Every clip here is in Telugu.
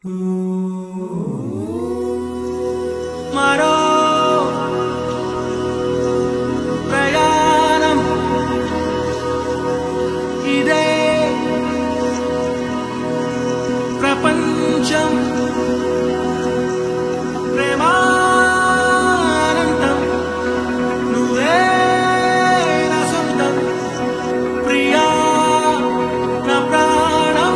మరో ప్రయాణం ఇదే ప్రపంచం ప్రేమానందం నువ్వే నా సొంతం ప్రియా నా ప్రాణం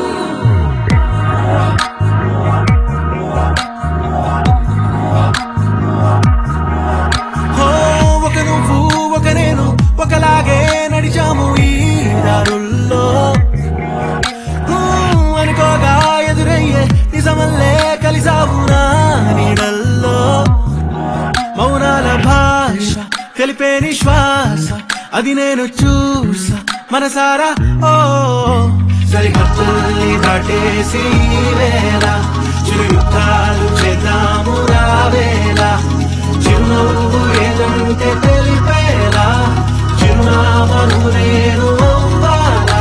హో ఒక నువ్వు ఒక నేను ఒకలాగే నడిచాము ఈ దారుల్లో హూ, అనుకోగా ఎదురయ్యే నిజమల్లే కలిసావు నా నీడల్లో మౌనాల భాష తెలిపే నిశ్వాస అది నేను చూసా మనసారా ఓ సరిహద్దుల్ని దాటేసి ఈ వేళ చిరుయుద్ధాలు చేద్దాము రావేలా చిరునవ్వు ఏదంటే తెలిపేలా చిరునామను నేను అవ్వాలా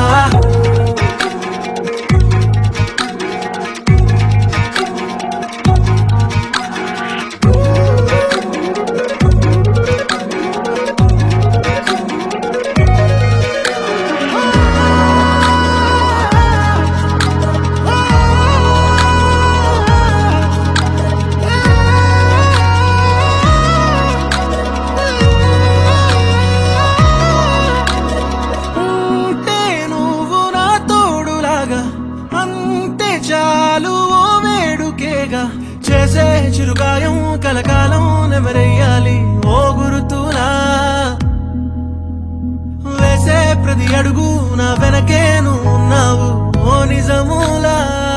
ఉంటే నువ్వు నా తోడులాగా అంతే చాలు ఓ వేడుకేగా చేసే చిరుగాయం కలకాలం నెమరేయాలి ఓ గురుతులా వేసే ప్రతి అడుగు నా వెనకే నువ్వు ఉన్నావు ఓ నిజములా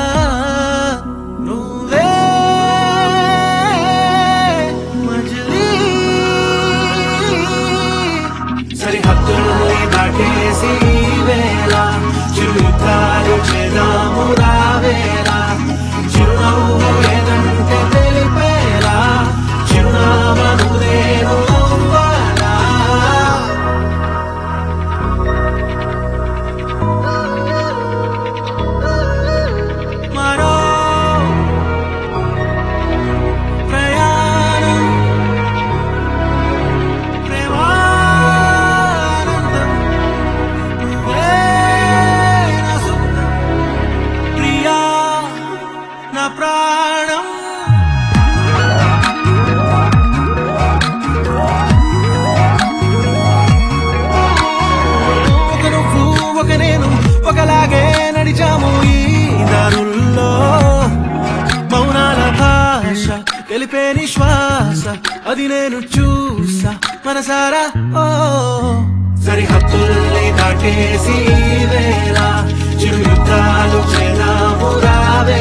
నువ్వే మజిలీ సరిహద్దుల్ని దాటేసి ఈ వేళ చిరుయుద్ధాలు చేద్దాము రావేలా చిరునవ్వు ఏదంటే తెలిపేలా చిరునామను నేను అవ్వాలా మరో ప్రయాణం ప్రేమానందం నువ్వే నా సొంతం ప్రియా నా ప్రాణం ఒక నువ్వు ఒక నేను ఒకలాగే నడిచాము ఈ దారుల్లో మౌనాల భాష తెలిపే నిశ్వాస అది నేను చూసా మనసారా ఓ సరిహద్దుల్ని దాటేసి ఈ వేళ చిరు యుద్ధాలు చేదాము రావే